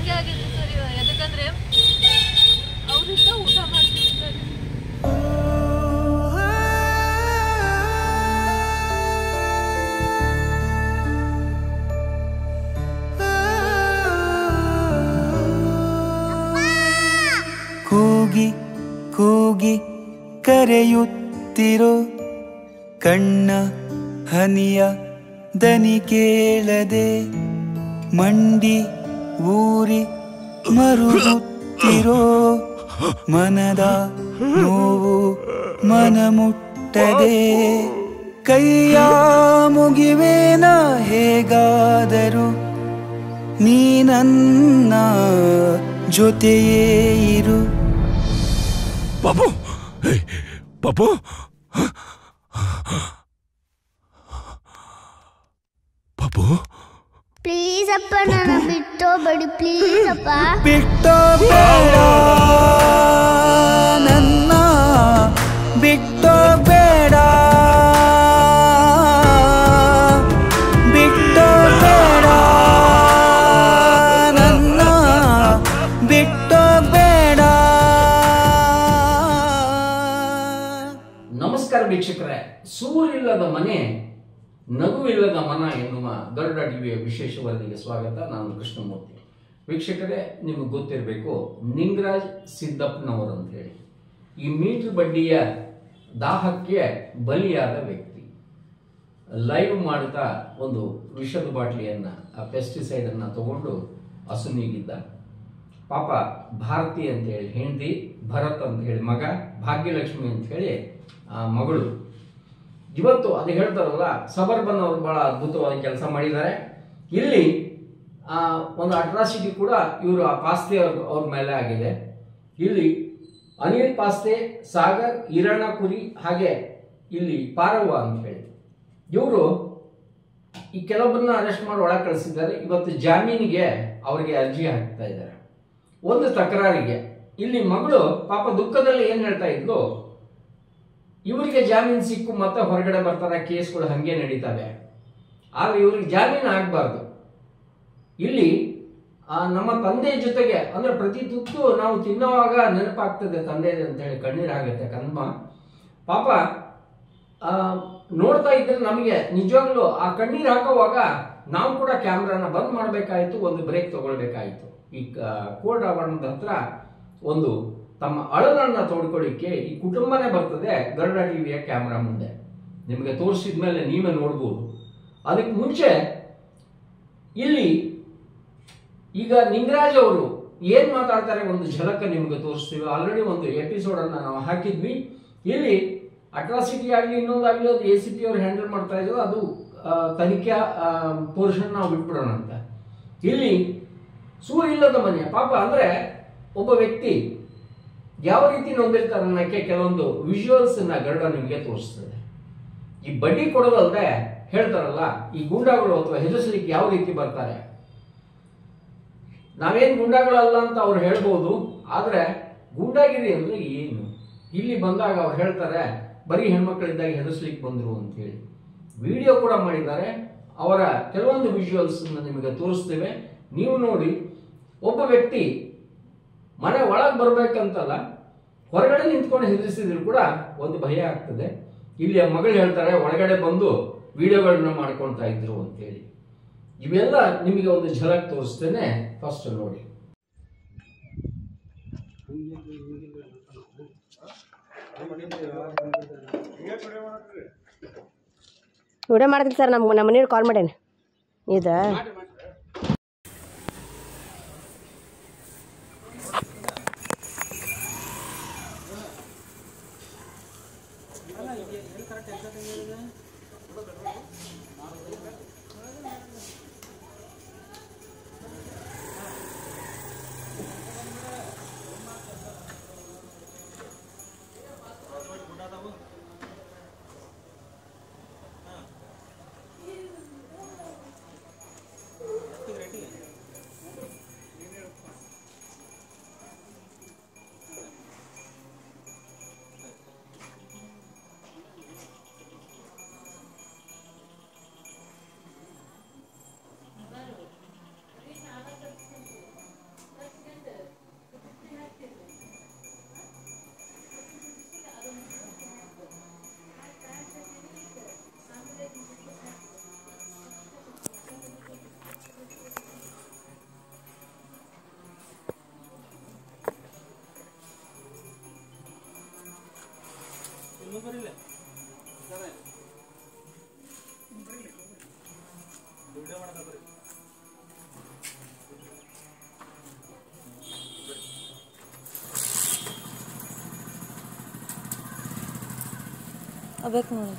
ಹೆದರಿಕೆ ಆಗಿದೆ ಸರ್ ಇವಾಗ ಯಾಕಂದ್ರೆ ಅವರಿಂದ ಊಟ ಮಾಡ್ತೀವಿ ಸರ್ ಕೂಗಿ ಕೂಗಿ ಕರೆಯುತ್ತಿರೋ ಕಣ್ಣ ಹನಿಯ ದನಿ ಕೇಳದೆ ಮಂಡಿ ಊರಿ ಮರುಗುತ್ತಿರೋ ಮನದ ನೋವು ಮನ ಮುಟ್ಟದೆ ಕೈಯ ಮುಗಿವೇನ ಹೇಗಾದರೂ ನೀ ನನ್ನ ಜೊತೆಯೇ ಇರು ಪಾಪು ಏಯ್, ಪಾಪು ಪಾಪು ಪ್ಲೀಸ್ ಅಪ್ಪ ನನ್ನ ಬಿಟ್ಟೋಗ್ಬೇಡಿ ಪ್ಲೀಸ್ ಅಪ್ಪ ಬಿಟ್ಟೋ ಬೇಡ ನನ್ನ ಬಿಟ್ಟೋ ಬೇಡ ಬಿಟ್ಟೋ ಬೇಡ ನನ್ನ ಬಿಟ್ಟೋ ಬೇಡ ನಮಸ್ಕಾರ ವೀಕ್ಷಕರೇ ಸೂರಿಲ್ಲದ ಮನೆ ನಗುವಿಲ್ಲದ ಮನ ಎನ್ನುವ ಗರುಡ ಟಿವಿಯ ವಿಶೇಷ ವರದಿಗೆ ಸ್ವಾಗತ ನಾನು ಕೃಷ್ಣಮೂರ್ತಿ ವೀಕ್ಷಕರೇ ನಿಮಗೆ ಗೊತ್ತಿರಬೇಕು ನಿಂಗರಾಜ್ ಸಿದ್ದಪ್ಪನವರು ಅಂತ ಹೇಳಿ ಈ ಮೀಟರ್ ಬಡ್ಡಿಯ ದಾಹಕ್ಕೆ ಬಲಿಯಾದ ವ್ಯಕ್ತಿ ಲೈವ್ ಮಾಡ್ತಾ ಒಂದು ವಿಷದ ಬಾಟ್ಲಿಯನ್ನ ಆ ಪೆಸ್ಟಿಸೈಡ್ ಅನ್ನ ತಗೊಂಡು ಅಸುನೀಗಿದ್ದ ಪಾಪ ಭಾರತಿ ಅಂತ ಹೇಳಿ ಹೆಂಡತಿ ಭರತ್ ಅಂತ ಹೇಳಿ ಮಗ ಭಾಗ್ಯಲಕ್ಷ್ಮಿ ಅಂತ ಹೇಳಿ ಆ ಮಗಳು ಇವತ್ತು ಅದು ಹೇಳ್ತಾರಲ್ಲ ಸಬರ್ಬನ್ ಅವರು ಬಹಳ ಅದ್ಭುತವಾದ ಕೆಲಸ ಮಾಡಿದ್ದಾರೆ ಇಲ್ಲಿ ಆ, ಒಂದು ಅಟ್ರಾಸಿಟಿ ಕೂಡ ಇವರು ಆ ಪಾಸ್ತೆ ಅವ್ರ ಅವ್ರ ಮೇಲೆ ಆಗಿದೆ ಇಲ್ಲಿ ಅನಿಲ್ ಪಾಸ್ತೆ ಸಾಗರ್ ಈರಣ್ಣ ಕುರಿ ಹಾಗೆ ಇಲ್ಲಿ ಪಾರವ್ವ ಅಂತ ಹೇಳಿ ಇವರು ಈ ಕೆಲವೊಬ್ಬರನ್ನ ಅರೆಸ್ಟ್ ಮಾಡಿ ಒಳಗೆ ಕಳಿಸಿದ್ದಾರೆ ಇವತ್ತು ಜಾಮೀನಿಗೆ ಅವರಿಗೆ ಅರ್ಜಿ ಹಾಕ್ತಾ ಇದ್ದಾರೆ ಒಂದು ತಕರಾರಿಗೆ ಇಲ್ಲಿ ಮಗಳು ಪಾಪ ದುಃಖದಲ್ಲಿ ಏನ್ ಹೇಳ್ತಾ ಇದ್ಲು ಇವರಿಗೆ ಜಾಮೀನು ಸಿಕ್ಕು ಮತ್ತೆ ಹೊರಗಡೆ ಬರ್ತಾರೆ ಕೇಸ್ಗಳು ಹಂಗೆ ನಡೀತವೆ ಆದ್ರೆ ಇವ್ರಿಗೆ ಜಾಮೀನು ಆಗಬಾರ್ದು ಇಲ್ಲಿ ಆ, ನಮ್ಮ ತಂದೆ ಜೊತೆಗೆ ಅಂದ್ರೆ ಪ್ರತಿ ತುತ್ತು ನಾವು ತಿನ್ನೋವಾಗ ನೆನಪಾಗ್ತದೆ ತಂದೆ ಅಂತ ಹೇಳಿ ಕಣ್ಣೀರಾಗುತ್ತೆ ಕನ್ಮ ಪಾಪ ಆ, ನೋಡ್ತಾ ಇದ್ರೆ ನಮಗೆ ನಿಜವಾಗ್ಲೂ ಆ ಕಣ್ಣೀರು ಹಾಕೋವಾಗ ನಾವು ಕೂಡ ಕ್ಯಾಮ್ರಾನ ಬಂದ್ ಮಾಡಬೇಕಾಯಿತು ಒಂದು ಬ್ರೇಕ್ ತಗೊಳ್ಬೇಕಾಯಿತು ಈ ಕೋರ್ಟ್ ಆವರಣದ ಹತ್ರ ಒಂದು ತಮ್ಮ ಅಳಲನ್ನ ತೋಡ್ಕೊಳ್ಳಿಕ್ಕೆ ಈ ಕುಟುಂಬನೇ ಬರ್ತದೆ ಗರುಡ ಟಿವಿಯ ಕ್ಯಾಮ್ರಾ ಮುಂದೆ ನಿಮಗೆ ತೋರಿಸಿದ ಮೇಲೆ ನೀವೇ ನೋಡ್ಬೋದು ಅದಕ್ಕೆ ಮುಂಚೆ ಇಲ್ಲಿ ಈಗ ನಿಂಗರಾಜ್ ಅವರು ಏನ್ ಮಾತಾಡ್ತಾರೆ ಒಂದು ಝಲಕ ನಿಮ್ಗೆ ತೋರಿಸ್ತೀವಿ ಆಲ್ರೆಡಿ ಒಂದು ಎಪಿಸೋಡ್ ಅನ್ನ ನಾವು ಹಾಕಿದ್ವಿ ಇಲ್ಲಿ ಅಟ್ರಾಸಿಟಿ ಆಗಲಿ ಇನ್ನೊಂದಾಗಲಿ ಅದು ಎ ಸಿ ಪಿ ಅವ್ರು ಹ್ಯಾಂಡಲ್ ಮಾಡ್ತಾ ಇದ್ರು ಅದು ಆ, ತನಿಖಾ ಪೋರ್ಷನ್ ನಾವು ಬಿಟ್ಬಿಡೋಣ ಅಂತ ಇಲ್ಲಿ ಸೂರಿಲ್ಲದ ಮನೆ ಪಾಪ ಅಂದ್ರೆ ಒಬ್ಬ ವ್ಯಕ್ತಿ ಯಾವ ರೀತಿ ನೊಂದಿರ್ತಾರೆ ಅನ್ನೋಕ್ಕೆ ಕೆಲವೊಂದು ವಿಜುವಲ್ಸ್ ಅನ್ನ ಗರುಡ ನಿಮಗೆ ತೋರಿಸ್ತದೆ ಈ ಬಡ್ಡಿ ಕೊಡೋದಲ್ದೆ ಹೇಳ್ತಾರಲ್ಲ ಈ ಗೂಂಡಾಗಳು ಅಥವಾ ಹೆದರ್ಸ್ಲಿಕ್ಕೆ ಯಾವ ರೀತಿ ಬರ್ತಾರೆ ನಾವೇನ್ ಗುಂಡಾಗಳಲ್ಲ ಅಂತ ಅವ್ರು ಹೇಳ್ಬೋದು ಆದ್ರೆ ಗೂಂಡಾಗಿರಿ ಅಂದ್ರೆ ಏನು ಇಲ್ಲಿ ಬಂದಾಗ ಅವ್ರು ಹೇಳ್ತಾರೆ ಬರೀ ಹೆಣ್ಮಕ್ಳಿದ್ದಾಗ ಹೆದರ್ಸ್ಲಿಕ್ಕೆ ಬಂದ್ರು ಅಂತ ಹೇಳಿ ವಿಡಿಯೋ ಕೂಡ ಮಾಡಿದ್ದಾರೆ ಅವರ ಕೆಲವೊಂದು ವಿಜುವಲ್ಸ್ ನಿಮಗೆ ತೋರಿಸ್ತೇವೆ ನೀವು ನೋಡಿ ಒಬ್ಬ ವ್ಯಕ್ತಿ ಮನೆ ಒಳಗೆ ಬರ್ಬೇಕಂತಲ್ಲ ಹೊರಗಡೆ ನಿಂತ್ಕೊಂಡು ಹೆದರಿಸಿದ್ರು ಕೂಡ ಒಂದು ಭಯ ಆಗ್ತದೆ ಇಲ್ಲಿ ಆ ಮಗಳು ಹೇಳ್ತಾರೆ ಒಳಗಡೆ ಬಂದು ವಿಡಿಯೋಗಳನ್ನ ಮಾಡ್ಕೊಳ್ತಾ ಇದ್ರು ಅಂತೇಳಿ ಇವೆಲ್ಲ ನಿಮಗೆ ಒಂದು ಝಲಕ್ ತೋರಿಸ್ತೇನೆ ಫಸ್ಟ್ ನೋಡಿ ವಿಡಿಯೋ ಮಾಡ್ತೀನಿ ಸರ್ ನಮ್ಮ ನಮ್ಮ ಮನೆಯವ್ರು ಕಾಲ್ ಮಾಡೇನಿ ಇದು ಬೇಕು ನೋಡಿ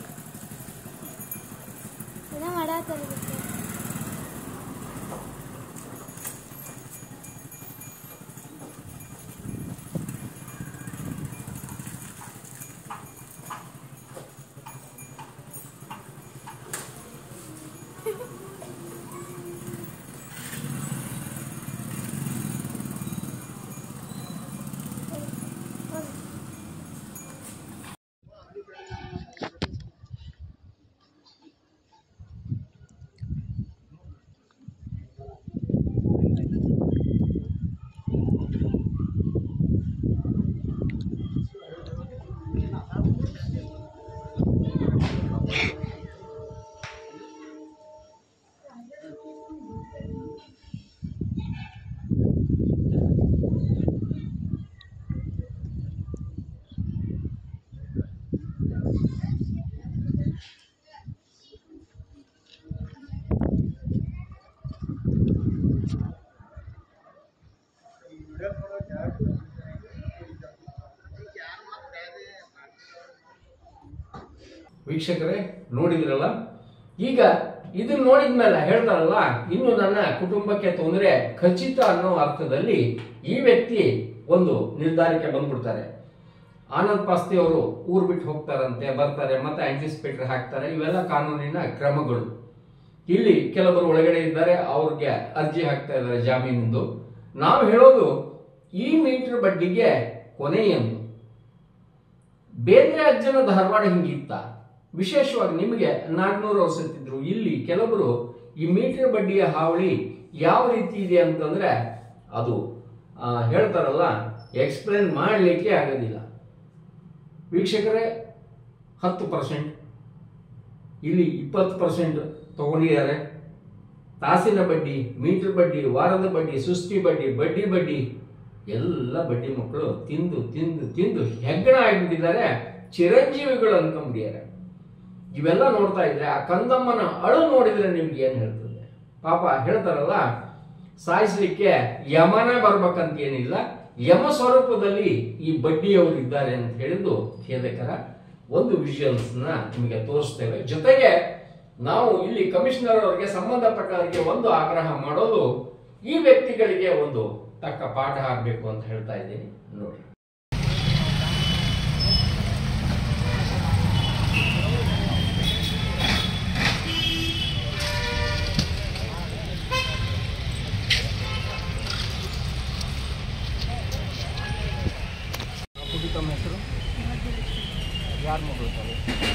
ವೀಕ್ಷಕರೇ ನೋಡಿದ್ರಲ್ಲ ಈಗ ಇದನ್ನ ನೋಡಿದ್ಮೇಲೆ ಹೇಳ್ತಾರಲ್ಲ ಇನ್ನು ನನ್ನ ಕುಟುಂಬಕ್ಕೆ ತೊಂದರೆ ಖಚಿತ ಅನ್ನೋ ಅರ್ಥದಲ್ಲಿ ಈ ವ್ಯಕ್ತಿ ಒಂದು ನಿರ್ಧಾರಕ್ಕೆ ಬಂದ್ಬಿಡ್ತಾರೆ ಆನಂದ್ ಪಾಸ್ತಿ ಅವರು ಊರ್ ಬಿಟ್ಟು ಹೋಗ್ತಾರಂತೆ ಬರ್ತಾರೆ ಮತ್ತೆ ಆಂಟಿಸಿಪೇಟರ್ ಹಾಕ್ತಾರೆ ಇವೆಲ್ಲ ಕಾನೂನಿನ ಕ್ರಮಗಳು ಇಲ್ಲಿ ಕೆಲವರು ಒಳಗಡೆ ಇದ್ದಾರೆ ಅವ್ರಿಗೆ ಅರ್ಜಿ ಹಾಕ್ತಾ ಇದ್ದಾರೆ ಜಾಮೀನಿಂದು ನಾವು ಹೇಳೋದು ಈ ಮೀಟರ್ ಬಡ್ಡಿಗೆ ಕೊನೆ ಎಂದು ಬೇಂದ್ರೆ ಅಜ್ಜನ ಧಾರವಾಡ ಹಿಂಗಿತ್ತ ವಿಶೇಷವಾಗಿ ನಿಮಗೆ ನಾಲ್ಕುನೂರು ಔಷಧಿದ್ರು ಇಲ್ಲಿ ಕೆಲವರು ಈ ಮೀಟರ್ ಬಡ್ಡಿಯ ಹಾವಳಿ ಯಾವ ರೀತಿ ಇದೆ ಅಂತಂದ್ರೆ ಅದು ಆ, ಹೇಳ್ತಾರಲ್ಲ ಎಕ್ಸ್ಪ್ಲೇನ್ ಮಾಡಲಿಕ್ಕೆ ಆಗೋದಿಲ್ಲ ವೀಕ್ಷಕರೇ ಹತ್ತು ಪರ್ಸೆಂಟ್ ಇಲ್ಲಿ ಇಪ್ಪತ್ತು ಪರ್ಸೆಂಟ್ ತಗೊಂಡಿದ್ದಾರೆ ತಾಸಿನ ಬಡ್ಡಿ ಮೀಟರ್ ಬಡ್ಡಿ ವಾರದ ಬಡ್ಡಿ ಸುಸ್ತಿ ಬಡ್ಡಿ ಬಡ್ಡಿ ಬಡ್ಡಿ ಎಲ್ಲ ಬಡ್ಡಿ ಮಕ್ಕಳು ತಿಂದು ತಿಂದು ತಿಂದು ಹೆಗ್ಗಣ ಆಗಿಬಿಟ್ಟಿದ್ದಾರೆ ಚಿರಂಜೀವಿಗಳು ಅನ್ಕೊಂಬಿಟ್ಟಿದ್ದಾರೆ ಇವೆಲ್ಲ ನೋಡ್ತಾ ಇದ್ರೆ ಆ ಕಂದಮ್ಮನ ಅಳು ನೋಡಿದ್ರೆ ನಿಮ್ಗೆ ಏನ್ ಹೇಳ್ತದೆ ಪಾಪ ಹೇಳ್ತಾರಲ್ಲ ಸಾಯಿಸ್ಲಿಕ್ಕೆ ಯಮನ ಬರ್ಬೇಕಂತ ಏನಿಲ್ಲ ಯಮ ಸ್ವರೂಪದಲ್ಲಿ ಈ ಬಡ್ಡಿಯವರು ಇದ್ದಾರೆ ಅಂತ ಹೇಳಿದ್ದು ಖೇದಕರ ಒಂದು ವಿಷುವಲ್ಸ್ ನ ನಿಮಗೆ ತೋರಿಸ್ತೇವೆ ಜೊತೆಗೆ ನಾವು ಇಲ್ಲಿ ಕಮಿಷನರ್ ಅವರಿಗೆ ಸಂಬಂಧಪಟ್ಟವರಿಗೆ ಒಂದು ಆಗ್ರಹ ಮಾಡೋದು ಈ ವ್ಯಕ್ತಿಗಳಿಗೆ ಒಂದು ತಕ್ಕ ಪಾಠ ಆಗ್ಬೇಕು ಅಂತ ಹೇಳ್ತಾ ಇದ್ದೀನಿ ನೋಡಿ ತಮ್ಮ ಹೆಸರು ಯಾರು ಮಗಳು ತಾವು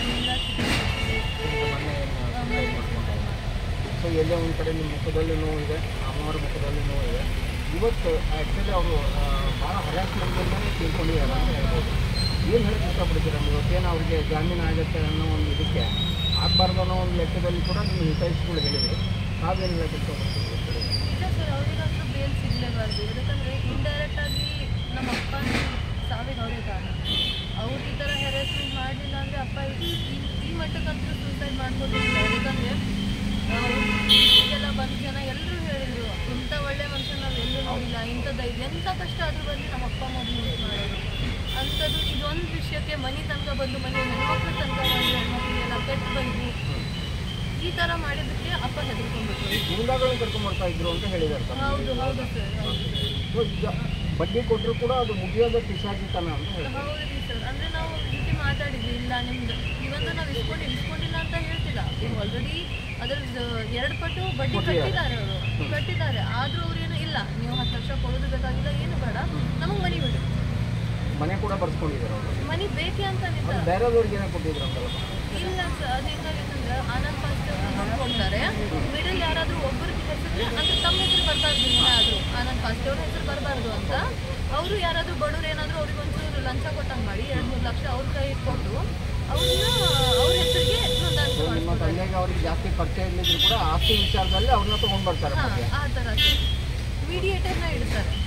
ಸೊ ಎಲ್ಲೇ ಒಂದು ಕಡೆ ನಿಮ್ಮ ಮುಖದಲ್ಲಿ ನೋವು ಇದೆ ಅಮ್ಮವ್ರ ಮುಖದಲ್ಲಿ ನೋವು ಇದೆ ಇವತ್ತು ಆ್ಯಕ್ಚುಲಿ ಅವರು ಭಾಳ ಹರಾಸ್ಮೆಂಟ್ದಿಂದಲೇ ತಿಳ್ಕೊಂಡಿದ್ದಾರೆ ಅಂತ ಹೇಳ್ಬೋದು ಏನು ಹೇಳಕ್ಕೆ ಇಷ್ಟಪಡ್ತೀರಾ ನೀವು ಇವತ್ತೇನು ಅವ್ರಿಗೆ ಜಾಮೀನು ಆಗುತ್ತೆ ಅನ್ನೋ ಒಂದು ಇದಕ್ಕೆ ಆಗಬಾರ್ದು ಅನ್ನೋ ಒಂದು ಲೆಕ್ಕದಲ್ಲಿ ಕೂಡ ನಿಮ್ಮ ಹಿತೈಷಿಗಳು ಹೇಳಿದ್ರು ತಾವೇನು ಹೇಳಕ್ಕೆ ಇಷ್ಟಪಡ್ತೀರಿ ಇವತ್ತು? ಇಲ್ಲ ಸರ್ ಅವರಿಗಂತೂ ಬೇಲ್ ಸಿಗಲೇಬಾರ್ದು ಯಾಕಂದರೆ ಇಂಡೈರೆಕ್ಟ್ ಆಗಿ ನಮ್ಮ ಅಪ್ಪನ ಸಾವಿಗೆ ಅವರೇ ಕಾರಣ ಅವ್ರು ಈ ಥರ ಹೆರಾಸ್ಮೆಂಟ್ ಮಾಡಲಿಲ್ಲ ಅಂದರೆ ಅಪ್ಪ ಈ ಈ- ಈ ಮಟ್ಟಕ್ಕಂತೂ ಸೂಸೈಡ್ ಮಾಡ್ಕೋತಿಲ್ಲ ಯಾಕಂದರೆ ಈಗೆಲ್ಲ ಬಂದ ಜನ ಎಲ್ಲರೂ ಹೇಳಿದರು ಇಂಥ ಒಳ್ಳೆ ಮನುಷ್ಯ ನಾವು ಎಲ್ಲೂ ನೋಡಿಲ್ಲ ಇಂಥದ್ದು ಇದು ಎಂಥ ಕಷ್ಟ ಆದರೂ ಬಂದು ನಮ್ಮ ಅಪ್ಪ ಮೊದಲು ಯೂಸ್ ಮಾಡೋದು ಅಂಥದ್ದು ಇದೊಂದು ವಿಷಯಕ್ಕೆ ಮನೆ ತನಕ ಬಂದು ಮನೆ ಹೆಣ್ಮಕ್ಳ ತನಕ ಬಂದು ಹೆಣ್ಮಕ್ಳಿಗೆಲ್ಲ ಕೆಟ್ಟು ಬಂದು ಈ ಥರ ಮಾಡಿದ್ದಕ್ಕೆ ಅಪ್ಪ ಹೆದರ್ಕೊಂಡ್ಬಿಟ್ರು ಗೂಂಡಾಗಳನ್ನ ಕರ್ಕೊಂಡ್ಬರ್ತಾ ಇದ್ರು ಅಂತ ಹೇಳಿದ್ದಾರೆ ತಮ್ಮ ಹೌದು ಹೌದು ಸರ್ ಹೌದು ಸೊ ಈಗ ಬಡ್ಡಿ ಕೊಟ್ಟರು ಕೂಡ ಅದು ಮುಗಿಯೋದ ಪಿಸಾಚಿತನ ಅಂತ ಹೇಳ್ತಾರೆ ಹೌದು ಸರ್ ಅಂದ್ರೆ ನಾವು ಜೊತೆ ಮಾತಾಡಿದ್ವಿ ಇಲ್ಲ ನಿಮ್ದು ಇವತ್ತು ನಾವು ಇಸ್ಕೊಂಡು ಇಸ್ಕೊಂಡಿಲ್ಲ ಅಂತ ಹೇಳ್ತಿಲ್ಲ ಆಲ್ರೆಡಿ ಅದ್ರದ್ದು ಎರಡು ಪಟ್ಟು ಬಡ್ಡಿ ಕಟ್ಟಿದ್ದಾರೆ ಅವರು ಕಟ್ಟಿದ್ದಾರೆ ಆದ್ರೂ ಅವ್ರೇನು ಇಲ್ಲ ನೀವು ಹತ್ತು ಲಕ್ಷ ಕೊಡೋದು ಬೇಕಾಗಿಲ್ಲ ಏನು ಬೇಡ ನಮಗೆ ಮನಿ ಬಿಡು ಮನೆ ಕೂಡ ಬರ್ಸ್ಕೊಂಡಿದ್ದಾರೆ ಅವರು ಮನಿ ಬೇಕೇ ಅಂತಾನಿಲ್ಲ ಅದು ಬೇರೆದವ್ರಿಗೆ ಏನೋ ಕೊಟ್ಟಿದ್ರಂತಲ್ಲ ಇಲ್ಲ ಸರ್ ಅದು ಹೆಂಗಾಗಿತ್ತಂದ್ರೆ ಆನಂದ್ ಫಸ್ಟ್ ದುಡ್ಡು ಕೊಡ್ತಾರೆ ಮಿಡಲ್ ಯಾರಾದ್ರೂ ಒಬ್ಬರಿಗೆ ಹೆಸರು ಅಂದ್ರೆ ತಮ್ಮ ಹೆಸರು ಬರಬಾರ್ದು ಏನಾದ್ರು ಆನಂದ್ ಫಸ್ಟ್ ಅವ್ರ ಹೆಸರು ಬರಬಾರ್ದು ಅಂತ ಅವರು ಯಾರಾದ್ರೂ ಬಡವ್ರು ಏನಾದ್ರು ಅವ್ರಿಗೆ ಒಂಚೂರು ಲಂಚ ಕೊಟ್ಟಂಗೆ ಮಾಡಿ ಎರಡು ಮೂರು ಲಕ್ಷ ಅವ್ರ ಕೈ ಕೊಟ್ಟು ಅವ್ರನ್ನ ಅವ್ರ ಹೆಸರಿಗೆ ನೋಂದಾಯಿಸಿ ನಿಮ್ಮ ಮಾಡಿಸ್ತಾರೆ ತಂದೆಗೆ ಅವ್ರಿಗೆ ಜಾಸ್ತಿ ಪರಿಚಯ ಇಲ್ಲದಿದ್ರು ಕೂಡ ಆಸ್ತಿ ವಿಚಾರದಲ್ಲಿ ಅವ್ರನ್ನ ತಗೊಂಡ್ ಬರ್ತಾರೆ ಹಾ ಮತ್ತೆ ಆ ಥರ ಮೀಡಿಯೇಟರ್ನ ಇಡ್ತಾರೆ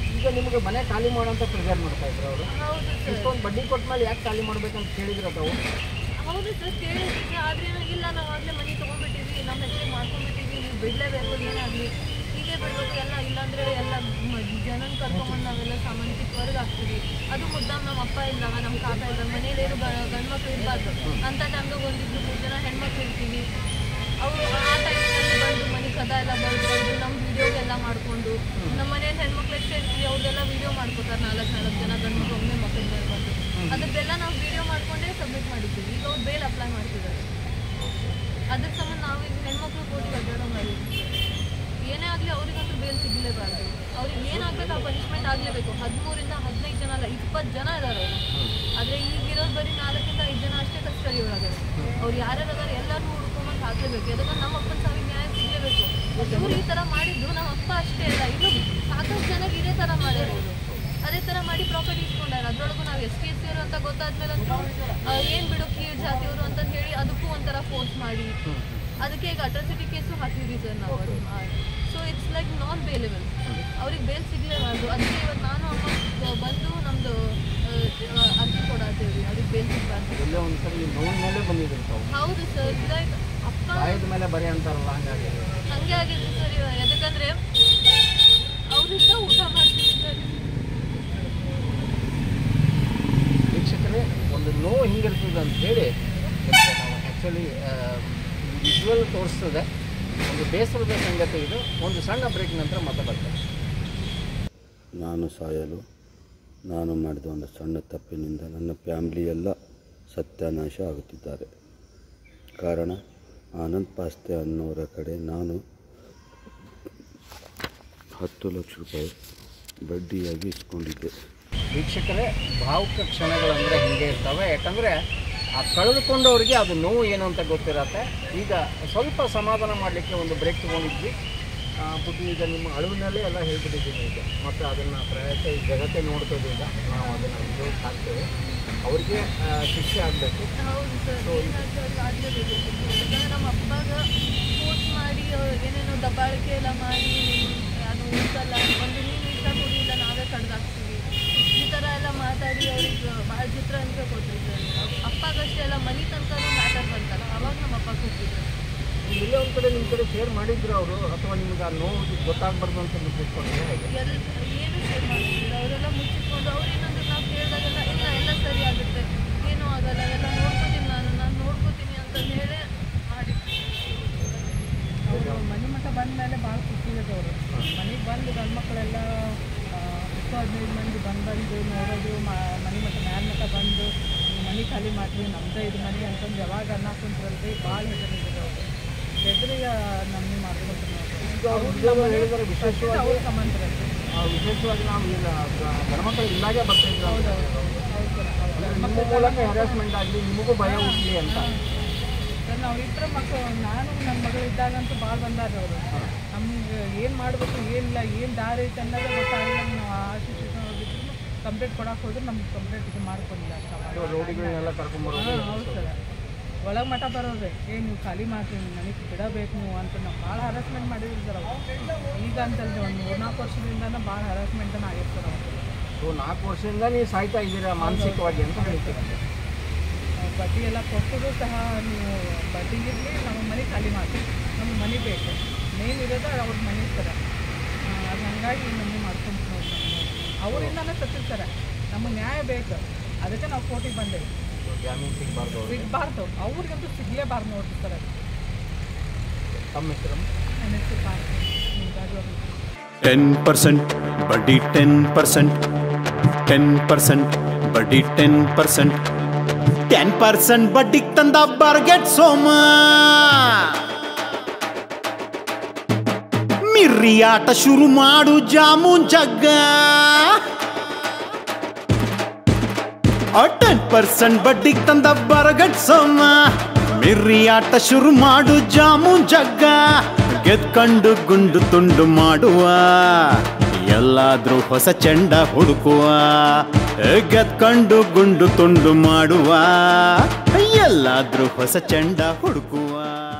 ಈಗ ನಿಮಗೆ ಮನೆ ಖಾಲಿ ಮಾಡೋಂಥ ಪ್ರಿಪೇರ್ ಮಾಡ್ತಾ ಇದ್ರು ಅವರು ಹೌದು ಸರ್ ಇಷ್ಟೊಂದು ಬಡ್ಡಿ ಕೊಟ್ಟ ಮೇಲೆ ಯಾಕೆ ಖಾಲಿ ಮಾಡ್ಬೇಕಂತ ಕೇಳಿದ್ರೆ ತಾವು ಹೌದು ಸರ್ ಕೇಳಿದ್ವಿ ಆದ್ರೆ ಇಲ್ಲ ನಾವು ಆಗಲೇ ಮನೆ ತೊಗೊಂಡ್ಬಿಟ್ಟಿದ್ವಿ ನಮ್ಮ ಹೆಸರಿಗೆ ಮಾಡ್ಕೊಂಡ್ಬಿಟ್ಟಿದ್ವಿ ನೀವು ಬಿಡಲೇಬೇಕು ಏನಾಗಲಿ ಹೀಗೆ ಬಿಡಬೇಕು ಎಲ್ಲ ಇಲ್ಲಾಂದ್ರೆ ಎಲ್ಲ ಮ- ಜನನ ಕರ್ಕೊಂಬಂದು ನಾವೆಲ್ಲ ಸಾಮಾನ್ಯ ಹೊರಗೆ ಹಾಕ್ತೀವಿ ಅದು ಮುದ್ದಾಮ್ ನಮ್ಮ ಅಪ್ಪ ಇದ್ದಾಗ ನಮ್ಮ ಕಾಕ ಇದ್ದಾಗ ಮನೇಲೇನು ಗಂಡು ಮಕ್ಳು ಇರಬಾರ್ದು ಅಂತ ಟೈಮ್ದಾಗ ಒಂದಿಬ್ರು ಮೂರು ಜನ ಹೆಣ್ಮಕ್ಳು ಇರ್ತೀವಿ ಅವರು ಆ ಟೈಮ್ನಲ್ಲಿ ಬಂದು ಮನೆ ಕದ ಎಲ್ಲ ಬಳ್ಕೊಂಡು ನಮ್ಮ ವಿಡಿಯೋಗೆಲ್ಲ ಮಾಡಿಕೊಂಡು ನಮ್ಮ ಮನೇಲಿ ಹೆಣ್ಮಕ್ಳು ಎಷ್ಟೇ ಇರ್ತೀವಿ ಅವ್ರದ್ದೆಲ್ಲ ವಿಡಿಯೋ ಮಾಡ್ಕೋತಾರೆ ನಾಲ್ಕು ನಾಲ್ಕು ಜನ ಗಂಡು ಮಕ್ಳು ಒಮ್ಮೆ ಮಕ್ಕಳ ಮೇಲೆ ಬಂದು ಅದಕ್ಕೆಲ್ಲ ನಾವು ವಿಡಿಯೋ ಮಾಡ್ಕೊಂಡೇ ಸಬ್ಮಿಟ್ ಮಾಡಿದ್ದೀವಿ ಈಗ ಅವ್ರು ಬೇಲ್ ಅಪ್ಲೈ ಮಾಡ್ತಿದ್ದಾರೆ ಅದ್ರ ಸಂಬಂಧ ನಾವು ಈಗ ಹೆಣ್ಮಕ್ಳು ಕೋಟಿ ಅಡ್ಡಾಡೋಂಗಾಗಿ ಏನೇ ಆಗಲಿ ಅವ್ರಿಗಂತೂ ಬೇಲ್ ಸಿಗಲೇಬಾರ್ದು ಅವ್ರಿಗೆ ಏನಾಗಬೇಕು ಆ ಪನಿಷ್ಮೆಂಟ್ ಆಗಲೇಬೇಕು ಹದಿಮೂರಿಂದ ಹದಿನೈದು ಜನ ಅಲ್ಲ ಇಪ್ಪತ್ತು ಜನ ಇದ್ದಾರೆ ಅವರು ಆದರೆ ಈಗಿರೋದು ಬರೀ ನಾಲ್ಕಿಂದ ಐದು ಜನ ಅಷ್ಟೇ ಕಸ್ಟಡಿ ಒಳಗೆ ಅವ್ರು ಯಾರ್ಯಾರು ಅದಾರೆ ಎಲ್ಲರೂ ಹುಡ್ಕೊಂಬಂದು ಹಾಕಲೇಬೇಕು ಯಾಕಂದ್ರೆ ನಮ್ಮ ಅಪ್ಪನ ಸಾವಿಗೆ ನ್ಯಾಯ ಸಿಗಲೇಬೇಕು ಇವ್ರು ಈ ಥರ ಮಾಡಿದ್ದು ನಮ್ಮ ಅಪ್ಪ ಅಷ್ಟೇ ಅಲ್ಲ ಇನ್ನು ಸಾಕಷ್ಟು ಜನಕ್ಕೆ ಇದೇ ಥರ ಮಾಡ್ಯಾರ ಅವರು ಅದೇ ಥರ ಮಾಡಿ ಪ್ರಾಪರ್ಟಿ ಇಸ್ಕೊಂಡಾರ ಅದ್ರೊಳಗೂ ನಾವು ಎಸ್ ಟಿ ಎಸ್ ಅವರು ಅಂತ ಗೊತ್ತಾದ್ಮೇಲೆ ಅಂತೂ ಏನು ಬಿಡು ಕೀಳ್ ಜಾತಿಯವರು ಅಂತ ಹೇಳಿ ಅದಕ್ಕೂ ಒಂಥರ ಫೋರ್ಸ್ ಮಾಡಿ ಅದಕ್ಕೆ ಈಗ ಅಟ್ರಾಸಿಟಿ ಕೇಸು ಹಾಕಿದ್ವಿ ಸರ್ ನಾವು ಅದು so it's like non bailable ಅವ್ರಿಗೆ ಬೇಲ್ ಸಿಗಲೇಬಾರ್ದು ಅದಕ್ಕೆ ಇವತ್ತು ನಾನು ಅಮ್ಮ ಬಂದು ನಮ್ಮದು ಅರ್ಜಿ ಕೊಡತ್ತೀವಿ ಅವ್ರಿಗೆ ಬೇಲ್ ಸಿಗಬಾರ್ದು ಎಲ್ಲೇ ಒಂದು ಸರಿ ನೋವಿನ ಮೇಲೆ ಬಂದಿದ್ರು ತಾವು ಹೌದು ಸರ್ ಲೈಕ್ ಅಪ್ಪ ಬಾಯದ ಮೇಲೆ ಬರೀ ಅಂತಾರಲ್ಲ ಹಂಗಾಗಿ ಹಂಗೆ ಆಗಿದೆ ಸರ್ ಇವಾಗ ಯಾಕಂದ್ರೆ ಅವ್ರಿಂದ ಊಟ ಮಾಡ್ತೀವಿ ಸರ್ ವೀಕ್ಷಕರೇ ಒಂದು ನೋವು ಹಿಂಗಿರ್ತದೆ ಅಂತ ಹೇಳಿ ಇದಕ್ಕೆ ನಾವು ಆ್ಯಕ್ಚುಲಿ ವಿಜುವಲ್ ತೋರಿಸ್ತದೆ ಒಂದು ಬೇಸರದ ಸಂಗತಿ ಇದು ಒಂದು ಸಣ್ಣ ಬ್ರೇಕ್ ನಂತರ ಮತ್ತೆ ಬರ್ತದೆ ನಾನು ಸಾಯಲು ನಾನು ಮಾಡಿದ ಒಂದು ಸಣ್ಣ ತಪ್ಪಿನಿಂದ ನನ್ನ ಫ್ಯಾಮ್ಲಿ ಎಲ್ಲ ಸತ್ಯಾನಾಶ ಆಗುತ್ತಿದ್ದಾರೆ ಕಾರಣ ಆನಂದ್ ಪಾಸ್ತೆ ಅನ್ನೋರ ಕಡೆ ನಾನು ಹತ್ತು ಲಕ್ಷ ರೂಪಾಯಿ ಬಡ್ಡಿಯಾಗಿ ಇಸ್ಕೊಂಡಿದ್ದೆ ವೀಕ್ಷಕರೇ ಭಾವುಕ ಕ್ಷಣಗಳಂದರೆ ಹಿಂಗೆ ಇರ್ತವೆ ಯಾಕಂದರೆ ಆ ಕಳೆದುಕೊಂಡವರಿಗೆ ಅದು ನೋವು ಏನು ಅಂತ ಗೊತ್ತಿರತ್ತೆ ಈಗ ಸ್ವಲ್ಪ ಸಮಾಧಾನ ಮಾಡಲಿಕ್ಕೆ ಒಂದು ಬ್ರೇಕ್ ತೊಗೊಂಡಿದ್ವಿ ಆ, ಬುದ್ಧಿ ಈಗ ನಿಮ್ಮ ಅಳುವಿನಲ್ಲೇ ಎಲ್ಲ ಹೇಳ್ಬಿಟ್ಟಿದ್ದೀನಿ ಈಗ ಮತ್ತು ಅದನ್ನು ಪ್ರಯತ್ನ ಈ ಜಗತ್ತೇ ನೋಡ್ತದೆ ಈಗ ನಾವು ಅದನ್ನು ವಿಡಿಯೋ ಹಾಕ್ತೇವೆ ಅವ್ರಿಗೆ ಆ, ಶಿಕ್ಷೆ ಆಗಬೇಕು ಹೌದು ಸರ್ ಏನಾದ್ರು ಅದು ಆಗ್ಲೇಬೇಕು ಯಾಕಂದ್ರೆ ನಮ್ಮ ಅಪ್ಪಾಗ ಫೋರ್ಸ್ ಮಾಡಿ ಅವ್ರು ಏನೇನೋ ದಬ್ಬಾಳಿಕೆ ಎಲ್ಲ ಮಾಡಿ ನಾನು ಉಳಿಸಲ್ಲ ಒಂದು ನೀನು ಇಷ್ಟ ಕುಡಿಯಿಲ್ಲ ನಾವೇ ಕಡ್ದಾಕ್ತೀವಿ ಈ ಥರ ಎಲ್ಲ ಮಾತಾಡಿ ಅವ್ರಿಗೆ ಭಾಳ ಚಿತ್ರ ಅಂತ ಕೊಟ್ರಿ ಸರ್ ಅಪ್ಪಾಗಷ್ಟೇ ಎಲ್ಲ ಮನೆ ತನಕನೂ ಮ್ಯಾಟರ್ ಬಂತಲ್ಲ ಅವಾಗ ನಮ್ಮ ಅಪ್ಪ ಕೂತಿದ್ರು ಇಲ್ಲೇ ಒಂದು ಕಡೆ ನಿಮ್ಮ ಕಡೆ ಶೇರ್ ಮಾಡಿದ್ರು ಅವರು ಅಥವಾ ನಿಮ್ಗೆ ಆ ನೋವು ಗೊತ್ತಾಗಬಾರ್ದು ಅಂತ ಮುಚ್ಚಿಟ್ಕೊಂಡ್ರೆ ಹೇಗೆ ಎಲ್ ಏನು ಶೇರ್ ಮಾಡ್ತಿಲ್ಲ ಅವರೆಲ್ಲ ಮುಚ್ಚಿಟ್ಕೊಂಡು ಅವ್ರು ಏನಂದ್ರೆ ನಾವು ಕೇಳಿದಾಗೆಲ್ಲ ಇಲ್ಲ ಎಲ್ಲ ಸರಿ ಆಗುತ್ತೆ ಏನೂ ಆಗಲ್ಲ ಎಲ್ಲ ನೋಡ್ಕೋತೀನಿ ನಾನು ನಾನು ನೋಡ್ಕೋತೀನಿ ಅಂತ ಹೇಳಿ ಮಾಡಿ ಅವರು ಮನೆ ಮಠ ಬಂದ ಮೇಲೆ ಭಾಳ ಖುಷಿ ಇದೆ ಅವರು ಮನೆಗೆ ಬಂದು ಗಂಡು ಮಕ್ಕಳೆಲ್ಲ ಹತ್ತು ಹದಿನೈದು ಮಂದಿ ಬಂದು ಬಂದು ನೋಡೋದು ಮನೆ ಮಠ ಮ್ಯಾಲ ಮಠ ಬಂದು ನೀವು ಮನೆ ಖಾಲಿ ಮಾಡಿರಿ ನಮ್ಮದೇ ಇದು ಮನೆ ಅಂತಂದು ಯಾವಾಗ ಅನ್ನಕುಂತ್ರಲ್ರಿ ಭಾಳ ಹೆದರಿದ್ರು ಅವರು ಹೆದರಿಗೆ ನಮ್ಮನೆ ಮಾಡ್ಕೊಂಡ್ರು ಈಗ ಅವ್ರು ಉದ್ಯೋಗ ಹೇಳಿದರೆ ವಿಶೇಷವಾಗಿ ಅವ್ರ ಸಂಬಂಧ ರೀ ಆ, ವಿಶೇಷವಾಗಿ ನಾವು ಈಗ ಗಣಮಕ್ಕಳು ಇಲ್ಲಾಗೆ ಬರ್ತಿದ್ರು ಹೌದು ಹೌದು ಸರ್ ಹೌದು ನಿಮ್ಮ ಮೂಲಕ ಹ್ಯಾರಾಸ್ಮೆಂಟ್ ಆಗಲಿ ನಿಮಗೂ ಭಯ ಹುಟ್ಟಲಿ ಅಂತ ಸರ್ ನಾವು ಇಬ್ಬರ ಮಕ್ಕಳು ನಾನು ನನ್ನ ಮಗಳು ಇದ್ದಾಗಂತೂ ಭಾಳ ಬಂದಾರ ಅವರು ನಮ್ಗೆ ಏನು ಮಾಡಬೇಕು ಏನಿಲ್ಲ ಏನು ದಾರಿ ಐತೆ ಅನ್ನೋದೇ ಗೊತ್ತಾಗಿಲ್ಲ ನಾವು ಆ ಸಿಚುವೇಶನ್ ಹೋಗಿದ್ರು ಕಂಪ್ಲೇಂಟ್ ಕೊಡಕ್ಕೆ ಹೋದ್ರೆ ನಮ್ಗೆ ಕಂಪ್ಲೇಂಟ್ ಇದು ಮಾಡ್ಕೊಂಡಿಲ್ಲ ಅಷ್ಟು ರೋಡಿಗಳನ್ನೆಲ್ಲ ಕರ್ಕೊಂಬರೋದು ಹಾಂ ಹೌದು ಸರ್ ಒಳಗೆ ಮಠ ಬರೋದು ಏ ನೀವು ಖಾಲಿ ಮಾಡ್ರಿ ನನಗೆ ಬಿಡಬೇಕು ನೀವು ಅಂತ ನಾವು ಭಾಳ ಹರಾಸ್ಮೆಂಟ್ ಮಾಡಿದ್ವಿ ಸರ್ ಅವಾಗ ಈಗ ಅಂತಲ್ರಿ ಒಂದು ಮೂರ್ನಾಲ್ಕು ವರ್ಷದಿಂದನೇ ಭಾಳ ಹರಾಸ್ಮೆಂಟನ್ನು ಆಗೈತೆ ಸರ್ ಅವಾಗ ಸೊ ನಾಲ್ಕು ವರ್ಷದಿಂದ ನೀವು ಸಾಯ್ತಾ ಇದ್ದೀರಾ ಮಾನಸಿಕವಾಗಿ ಅಂತ ಹೇಳ್ತೀರಾ ನಾವು ಬಡ್ಡಿ ಎಲ್ಲ ಕೊಟ್ಟರು ಸಹ ನೀವು ಬಡ್ಡಿಗಿರಲಿ ನಮ್ಮ ಮನೆ ಖಾಲಿ ಮಾಡಿ ನಮ್ಗೆ ಮನೆ ಬೇಕು ಮೇನ್ ಇರೋದು ಅವ್ರ ಮನೆ ಸರ ಅದು ಹಂಗಾಗಿ ಮನೆ ಮಾಡ್ಕೊಂಡು ನೋಡಿ ಅವರಿಂದನೇ ಸತ್ತಿರ್ತಾರೆ ನಮಗೆ ನ್ಯಾಯ ಬೇಕು ಅದಕ್ಕೆ ನಾವು ಕೋರ್ಟಿಗೆ ಬಂದೇವೆ ಸೊ ಜಾಮೀನು ಸಿಗಬಾರ್ದು ಅವ್ರಿಗೆ ಸಿಗಬಾರ್ದು ಅವ್ರಿಗಂತೂ ಸಿಗಲೇಬಾರ್ದು ನೋಡ್ರಿ ಸರ್ ಅದು ತಮ್ಮ ಹೆಸರು ನನ್ನ ಹೆಸರು ಪಾರ್ಥ ನಿಜವಾಗ್ಲೂ ಟೆನ್ ಪರ್ಸೆಂಟ್ ಬಡ್ಡಿ ಟೆನ್ ಪರ್ಸೆಂಟ್ ಟೆನ್ ಪರ್ಸೆಂಟ್ ಬಡ್ಡಿ ಟೆನ್ ಪರ್ಸೆಂಟ್ ಟೆನ್ ಪರ್ಸೆಂಟ್ ಬಡ್ಡಿಗೆ ತಂದ ಬಾರ್ಗೆಟ್ ಸೋಮ ಮಿರ್ರಿ ಆಟ ಶುರು ಮಾಡು ಜಾಮೂನ್ ಜಗ್ಗ ಟೆನ್ ಪರ್ಸೆಂಟ್ ಬಡ್ಡಿಗೆ ತಂದ ಬರಗಟ್ ಸೋಮ ಮಿರ್ರಿ ಆಟ ಶುರು ಮಾಡು ಜಾಮೂನ್ ಜಗ್ಗ ಗೆದ್ಕೊಂಡು ಗುಂಡು ತುಂಡು ಮಾಡುವ ಎಲ್ಲಾದ್ರೂ ಹೊಸ ಚೆಂಡ ಹುಡುಕುವ ಗೆದ್ಕೊಂಡು ಗುಂಡು ತುಂಡು ಮಾಡುವ ಎಲ್ಲಾದ್ರೂ ಹೊಸ ಚೆಂಡ ಹುಡುಕುವ